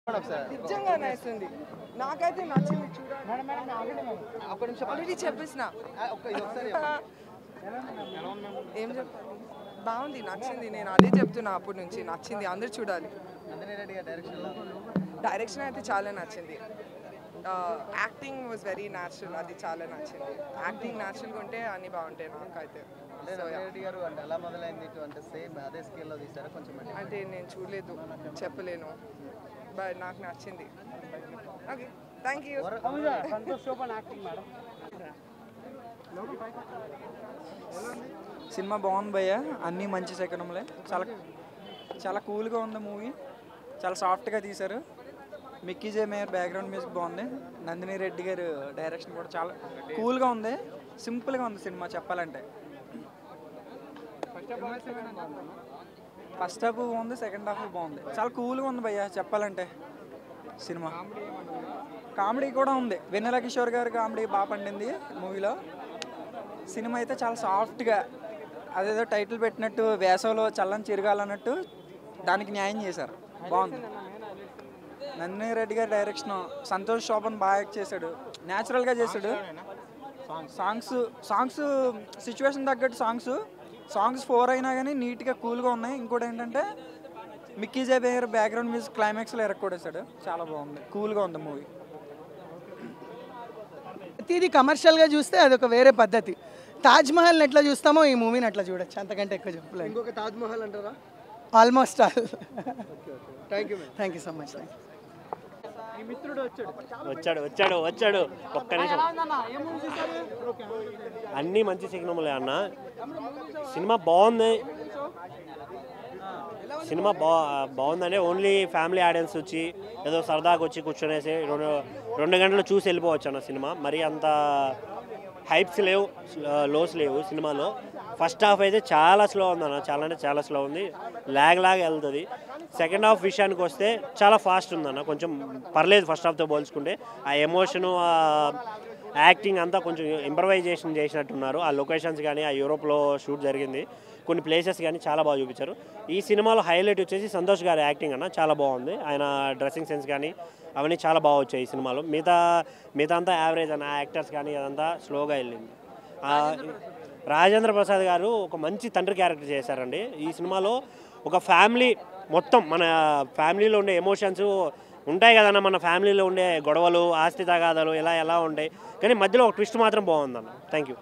నిజంగా నైస్ ఉంది నాకైతే నచ్చింది చూడండి ఒక్క నిమిషం ఆల్రెడీ చెప్పేసిన ఒక్క ఇది ఒకసారి ఏం చెప్పాలి బాగుంది నచ్చింది నేను అదే చెప్తున్నా అప్పటి నుంచి నచ్చింది అందరు చూడాలి నందిని రెడ్డి గారి డైరెక్షన్లో డైరెక్షన్ అయితే చాలా నచ్చింది యాక్టింగ్ వాజ్ వెరీ న్యాచురల్ అది చాలా నచ్చింది యాక్టింగ్ న్యాచురల్గా ఉంటే అన్నీ బాగుంటాయి నాకైతే అంటే నందిని రెడ్డి గారు అంటే ఎలా మొదలైంది ఇటు అంటే సేమ్ అదే స్కేల్లో తీసారా కొంచెం అంటే అంటే నేను చూడలేదు చెప్పలేను బట్ నాకు నచ్చింది ఓకే థ్యాంక్ యూ సినిమా బాగుంది భయ్య అన్నీ మంచి శకనంలే చాలా చాలా కూల్గా ఉంది మూవీ చాలా సాఫ్ట్గా తీశారు Mickey J Meyer background music బాగుంది నందిని రెడ్డి గారు డైరెక్షన్ కూడా చాలా కూల్గా ఉంది సింపుల్గా ఉంది సినిమా చెప్పాలంటే ఫస్ట్ హాఫ్ బాగుంది సెకండ్ హాఫ్ బాగుంది చాలా కూల్గా ఉంది భయ్య చెప్పాలంటే సినిమా కామెడీ కూడా ఉంది వెన్నెల కిషోర్ గారి కామెడీ బాగా పండింది మూవీలో సినిమా అయితే చాలా సాఫ్ట్గా అదేదో టైటిల్ పెట్టినట్టు వేసవిలో చల్లని చిరగాలన్నట్టు దానికి న్యాయం చేశారు బాగుంది నందిని రెడ్డి గారి డైరెక్షన్ సంతోష్ శోభన్ బాగా యాక్ట్ చేశాడు న్యాచురల్గా చేశాడు సాంగ్స్ సాంగ్స్ సిచ్యువేషన్ తగ్గట్టు సాంగ్స్ సాంగ్స్ ఫోర్ అయినా కానీ నీట్గా కూల్గా ఉన్నాయి ఇంకోటి ఏంటంటే Mickey J Meyer background music క్లైమాక్స్లో ఎరక్కొడేశాడు చాలా బాగుంది కూల్గా ఉంది మూవీ ప్రతిదీ కమర్షియల్గా చూస్తే అదొక వేరే పద్ధతి తాజ్ మహల్ని ఎట్లా చూస్తామో ఈ మూవీని అట్లా చూడొచ్చు అంతకంటే ఎక్కువ చెప్పలేదు ఇంకొక తాజ్ మహల్ అంటారా almost all thank you thank you so much వచ్చాడు వచ్చాడు వచ్చాడు ఒక్క నిమిషం అన్నీ మంచి సిగ్నములే అన్న సినిమా బాగుంది సినిమా బా బాగుందంటే ఓన్లీ ఫ్యామిలీ ఆడియన్స్ వచ్చి ఏదో సరదాగా వచ్చి కూర్చొనేసి రెండు రెండు గంటలు చూసి వెళ్ళిపోవచ్చు అన్న సినిమా మరి అంత హైప్స్ లేవు లోస్ లేవు సినిమాలో ఫస్ట్ హాఫ్ అయితే చాలా స్లో ఉంది అన్న చాలా అంటే చాలా స్లో ఉంది లాగ్ లాగ్ వెళ్తుంది సెకండ్ హాఫ్ విషయానికి వస్తే చాలా ఫాస్ట్ ఉందన్న కొంచెం పర్లేదు ఫస్ట్ హాఫ్తో పోల్చుకుంటే ఆ ఎమోషను ఆ యాక్టింగ్ అంతా కొంచెం ఇంప్రవైజేషన్ చేసినట్టున్నారు ఆ లొకేషన్స్ కానీ ఆ యూరోప్లో షూట్ జరిగింది కొన్ని ప్లేసెస్ కానీ చాలా బాగా చూపించారు ఈ సినిమాలో హైలైట్ వచ్చేసి సంతోష్ గారి యాక్టింగ్ అన్న చాలా బాగుంది ఆయన డ్రెస్సింగ్ సెన్స్ కానీ అవన్నీ చాలా బాగా వచ్చాయి ఈ సినిమాలో మిగతా మిగతా అంతా యావరేజ్ అన్న యాక్టర్స్ కానీ అదంతా స్లోగా వెళ్ళింది ఆ, రాజేంద్ర ప్రసాద్ గారు ఒక మంచి తండ్రి క్యారెక్టర్ చేశారండి ఈ సినిమాలో ఒక ఫ్యామిలీ మొత్తం మన ఫ్యామిలీలో ఉండే ఎమోషన్స్ ఉంటాయి కదన్న మన ఫ్యామిలీలో ఉండే గొడవలు ఆస్తి తగాదాలు ఇలా ఎలా ఉంటాయి కానీ మధ్యలో ఒక ట్విస్ట్ మాత్రం బాగుందన్న థ్యాంక్ యూ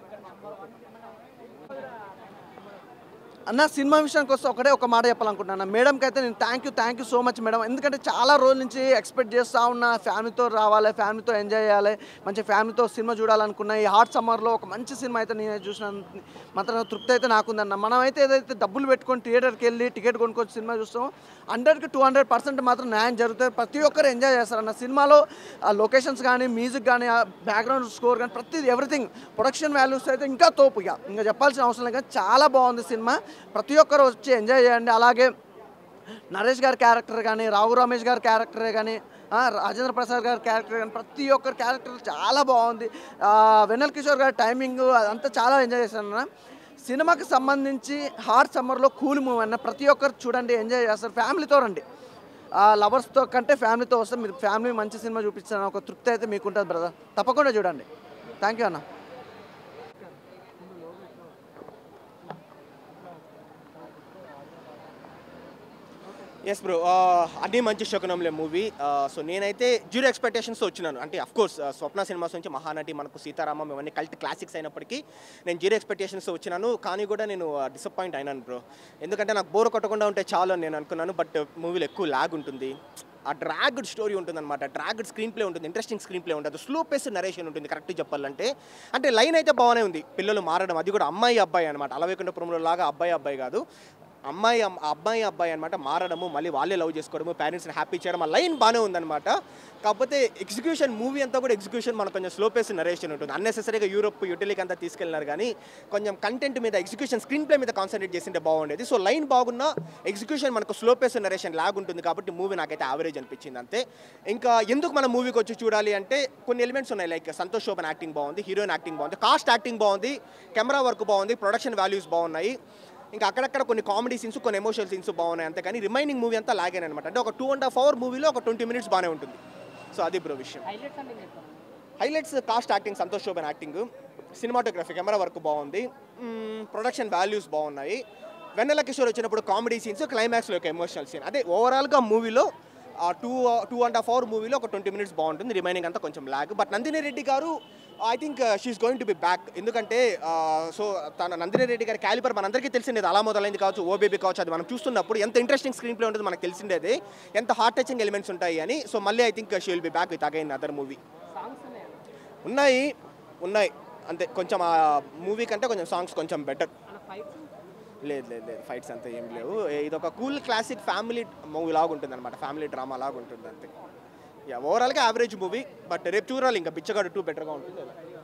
అన్న సినిమా విషయానికి వస్తే ఒకటే ఒక మాట చెప్పాలనుకుంటున్నాను మేడంకి అయితే నేను thank you thank you so much madam ఎందుకంటే చాలా రోజుల నుంచి ఎక్స్పెక్ట్ చేస్తూ ఉన్నా ఫ్యామిలీతో రావాలి ఫ్యామిలీతో ఎంజాయ్ చేయాలి మంచి ఫ్యామిలీతో సినిమా చూడాలనుకున్నా ఈ హాట్ సమ్మర్లో ఒక మంచి సినిమా అయితే నేను చూసిన మాత్రం తృప్తి అయితే నాకుందన్న మనం అయితే ఏదైతే డబ్బులు పెట్టుకొని థియేటర్కి వెళ్ళి టికెట్ కొనుక్కొని సినిమా చూస్తామో హండ్రెడ్కి టూ హండ్రెడ్ పర్సెంట్ మాత్రం న్యాయం జరుగుతుంది ప్రతి ఒక్కరు ఎంజాయ్ చేస్తారన్న సినిమాలో ఆ లొకేషన్స్ కానీ మ్యూజిక్ కానీ ఆ బ్యాక్గ్రౌండ్ స్కోర్ కానీ ప్రతిది ఎవ్రీథింగ్ ప్రొడక్షన్ వాల్యూస్ అయితే ఇంకా తోపు ఇక ఇంకా చెప్పాల్సిన అవసరం లేదు కానీ చాలా బాగుంది సినిమా ప్రతి ఒక్కరు వచ్చి ఎంజాయ్ చేయండి అలాగే నరేష్ గారి క్యారెక్టర్ కానీ రావు రమేష్ గారి క్యారెక్టర్ కానీ ఆ, రాజేంద్ర ప్రసాద్ గారి క్యారెక్టర్ కానీ ప్రతి ఒక్కరి క్యారెక్టర్ చాలా బాగుంది ఆ, వెన్నెల కిషోర్ గారి టైమింగ్ అదంతా చాలా ఎంజాయ్ చేశాను అన్న సినిమాకి సంబంధించి హాట్ సమ్మర్లో కూల్ మూవ్ అన్న ప్రతి ఒక్కరు చూడండి ఎంజాయ్ చేస్తారు ఫ్యామిలీతో రండి లవర్స్తో కంటే ఫ్యామిలీతో వస్తే మీరు ఫ్యామిలీ మంచి సినిమా చూపిస్తాను ఒక తృప్తి అయితే మీకు ఉంటుంది బ్రదర్ తప్పకుండా చూడండి థ్యాంక్ యూ అన్న yes bro Anni Manchi Sakunamule movie so నేనైతే జీరో ఎక్స్పెక్టేషన్స్తో వచ్చినాను అంటే అఫ్ కోర్స్ స్వప్న సినిమాస్ నుంచి మహానటి మనకు సీతారామం ఇవన్నీ కల్ట్ క్లాసిక్స్ అయినప్పటికీ నేను జీరో ఎక్స్పెక్టేషన్స్తో వచ్చినాను కానీ కూడా నేను డిసప్పాయింట్ అయినాను బ్రో ఎందుకంటే నాకు బోర్ కొట్టకుండా ఉంటే చాలు అని నేను అనుకున్నాను బట్ మూవీలో ఎక్కువ లాగ్ ఉంటుంది ఆ డ్రాగ్డ్ స్టోరీ ఉంటుందన్నమాట డ్రాగ్డ్ స్క్రీన్ ప్లే ఉంటుంది ఇంట్రెస్టింగ్ స్క్రీన్ ప్లే ఉంటుంది స్లో పేస్ నరేషన్ ఉంటుంది కరెక్ట్ చెప్పాలంటే అంటే లైన్ అయితే బాగానే ఉంది పిల్లలు మారడం అది కూడా అమ్మాయి అబ్బాయి అనమాట అలవేకుండపురంలో లాగా అబ్బాయి అబ్బాయి కాదు అమ్మాయి అమ్- అబ్బాయి అబ్బాయి అనమాట మారడము మళ్ళీ వాళ్ళే లవ్ చేసుకోవడము పేరెంట్స్ని హ్యాపీ చేయడం ఆ లైన్ బాగానే ఉందన్నమాట కాకపోతే ఎగ్జిక్యూషన్ మూవీ అంతా కూడా ఎగ్జిక్యూషన్ మనకు కొంచెం స్లో పేస్ నరేషన్ ఉంటుంది అన్నెసెసరీగా యూరోప్ యూటిలికి అంతా తీసుకెళ్ళినారు కానీ కొంచెం కంటెంట్ మీద ఎగ్జిక్యూషన్ స్క్రీన్ ప్లే మీద కాన్సన్ట్రేట్ చేసింటే బాగుండేది సో లైన్ బాగున్నా ఎగ్జిక్యూషన్ మనకు స్లో పేస్ నరేషన్ లాగ్ ఉంటుంది కాబట్టి మూవీ నాకైతే యావరేజ్ అనిపించింది అంతే ఇంకా ఎందుకు మనం మూవీకి వచ్చి చూడాలి అంటే కొన్ని ఎలిమెంట్స్ ఉన్నాయి లైక్ సంతోష్ శోభన్ యాక్టింగ్ బాగుంది హీరోయిన్ యాక్టింగ్ బాగుంది కాస్ట్ యాక్టింగ్ బాగుంది కెమెరా వర్క్ బాగుంది ప్రొడక్షన్ వాల్యూస్ బాగున్నాయి ఇంకా అక్కడక్కడ కొన్ని కామెడీ సీన్స్ కొన్ని ఎమోషనల్ సీన్స్ బాగున్నాయి అంతే కానీ రిమైనింగ్ మూవీ అంతా లాగాను అనమాట అంటే ఒక టూ అండ్ హాఫ్ అవర్ మూవీలో ఒక ట్వంటీ మినిట్స్ బాగానే ఉంటుంది సో అది బ్రో విషయం highlights cast acting Santosh Sobhan acting cinematography camera work బాగుంది ప్రొడక్షన్ వాల్యూస్ బాగున్నాయి వెన్నెల కిషోర్ వచ్చినప్పుడు కామెడీ సీన్స్ క్లైమాక్స్లో ఒక ఎమోషనల్ సీన్ అదే ఓవరాల్గా మూవీలో two two and half hour మూవీలో ఒక ట్వంటీ మినిట్స్ బాగుంటుంది రిమైనింగ్ అంతా కొంచెం లాగ్ బట్ నందిని రెడ్డి గారు I think she is going to be back ఎందుకంటే సో తన నందిని రెడ్డి గారి క్యాలిపర్ మనందరికీ తెలిసిండేది అలా మొదలైంది కావచ్చు ఓ బేబీ కావచ్చు అది మనం చూస్తున్నప్పుడు ఎంత ఇంట్రెస్టింగ్ స్క్రీన్ ప్లే ఉంటుంది మనకు తెలిసిండేది ఎంత హార్ట్ టచింగ్ ఎలిమెంట్స్ ఉంటాయి అని సో మళ్ళీ I think she will be back with again other movie ఉన్నాయి ఉన్నాయి అంతే కొంచెం ఆ మూవీ కంటే కొంచెం సాంగ్స్ కొంచెం బెటర్ లేదు లేదు లేదు ఫైట్స్ అంతా ఏం లేవు ఇది ఒక కూల్ క్లాసిక్ ఫ్యామిలీ మూవీ లాగా ఉంటుంది అనమాట ఫ్యామిలీ డ్రామా లాగా ఉంటుంది అంతే యా ఓవరాల్గా యావరేజ్ మూవీ బట్ రేపు చూడాలి ఇంకా బిచ్చగాడు టూ బెటర్గా ఉంటుంది